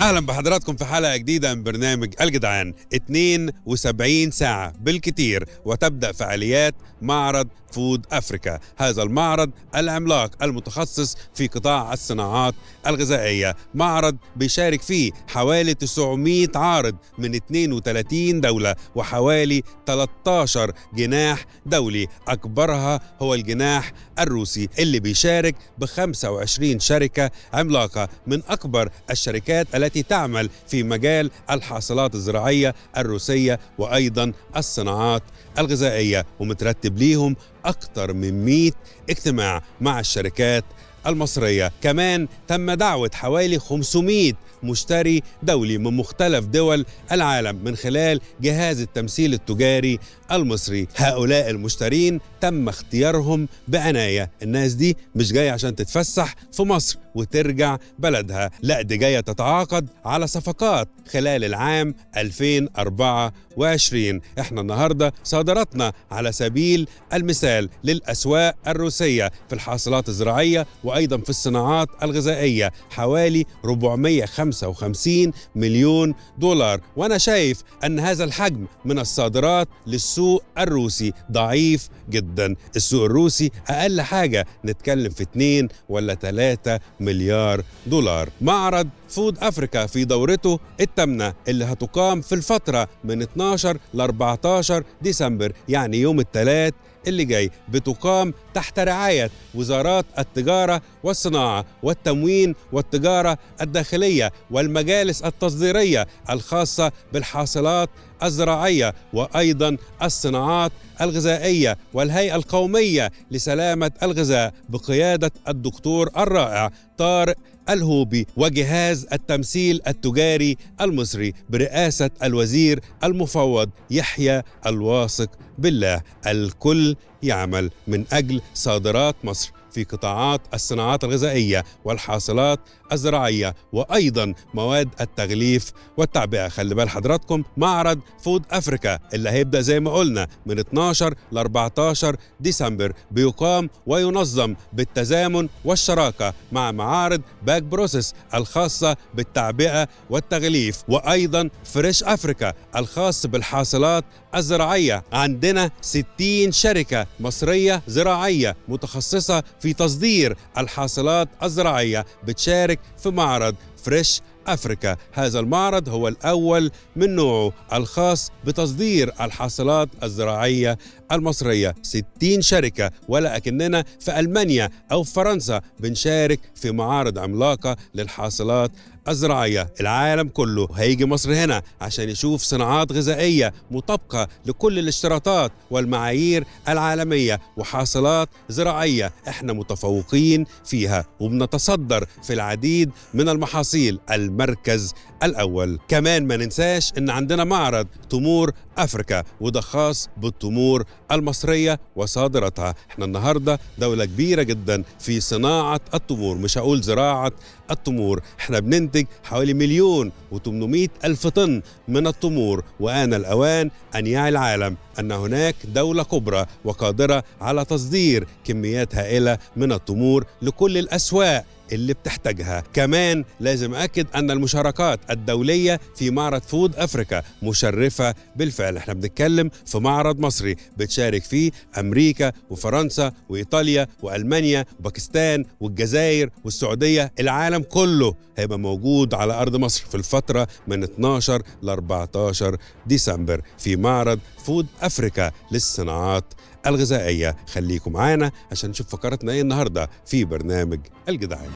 اهلا بحضراتكم في حلقه جديده من برنامج الجدعان 72 ساعه بالكتير وتبدا فعاليات معرض فود افريكا هذا المعرض العملاق المتخصص في قطاع الصناعات الغذائيه معرض بيشارك فيه حوالي 900 عارض من 32 دوله وحوالي 13 جناح دولي اكبرها هو الجناح الروسي اللي بيشارك ب 25 شركه عملاقه من اكبر الشركات التي تعمل في مجال الحاصلات الزراعيه الروسيه وايضا الصناعات الغذائيه ومترتب ليهم اكثر من 100 اجتماع مع الشركات المصرية كمان تم دعوة حوالي 500 مشتري دولي من مختلف دول العالم من خلال جهاز التمثيل التجاري المصري هؤلاء المشترين تم اختيارهم بعناية الناس دي مش جاية عشان تتفسح في مصر وترجع بلدها لا دي جاية تتعاقد على صفقات خلال العام 2024 احنا النهاردة صادراتنا على سبيل المثال للأسواق الروسية في الحاصلات الزراعية وأيضا في الصناعات الغذائية حوالي 455 مليون دولار وأنا شايف أن هذا الحجم من الصادرات للسوق الروسي ضعيف جدا السوق الروسي أقل حاجة نتكلم في 2 ولا 3 مليار دولار معرض فود افريكا في دورته الثامنه اللي هتقام في الفتره من 12 ل 14 ديسمبر يعني يوم الثلاث اللي جاي بتقام تحت رعاية وزارات التجارة والصناعة والتموين والتجارة الداخلية والمجالس التصديرية الخاصة بالحاصلات الزراعية وأيضا الصناعات الغذائية والهيئة القومية لسلامة الغذاء بقيادة الدكتور الرائع طارق الهوبي وجهاز التمثيل التجاري المصري برئاسة الوزير المفوض يحيى الواثق بالله الكل يعمل من أجل صادرات مصر في قطاعات الصناعات الغذائية والحاصلات الزراعية وأيضا مواد التغليف والتعبئة خلي بال حضراتكم معرض فود أفريكا اللي هيبدأ زي ما قلنا من 12 ل 14 ديسمبر بيقام وينظم بالتزامن والشراكة مع معارض باك بروسيس الخاصة بالتعبئة والتغليف وأيضا فريش أفريكا الخاص بالحاصلات الزراعية عندنا 60 شركة مصرية زراعية متخصصة في تصدير الحاصلات الزراعية بتشارك في معرض فريش أفريكا هذا المعرض هو الأول من نوعه الخاص بتصدير الحاصلات الزراعية المصرية 60 شركة ولا أكننا في ألمانيا أو فرنسا بنشارك في معارض عملاقة للحاصلات الزراعية العالم كله هيجي مصر هنا عشان يشوف صناعات غذائية مطابقة لكل الاشتراطات والمعايير العالمية وحاصلات زراعية احنا متفوقين فيها وبنتصدر في العديد من المحاصيل المركز الأول كمان ما ننساش ان عندنا معرض تمور أفريكا وده خاص بالتمور المصرية وصادرتها احنا النهاردة دولة كبيرة جدا في صناعة التمور مش هقول زراعة التمور احنا بننتج حوالي مليون و800 ألف طن من التمور وآن الأوان أن يعي العالم أن هناك دولة كبرى وقادرة على تصدير كميات هائلة من التمور لكل الأسواق اللي بتحتاجها كمان لازم أكد أن المشاركات الدولية في معرض فود أفريكا مشرفة بالفعل احنا بنتكلم في معرض مصري بتشارك فيه أمريكا وفرنسا وإيطاليا وألمانيا وباكستان والجزائر والسعودية العالم كله هيبقى موجود على أرض مصر في الفترة من 12 ل 14 ديسمبر في معرض فود أفريكا للصناعات الغذائية خليكم معانا عشان نشوف فقرتنا ايه النهاردة في برنامج الجدعان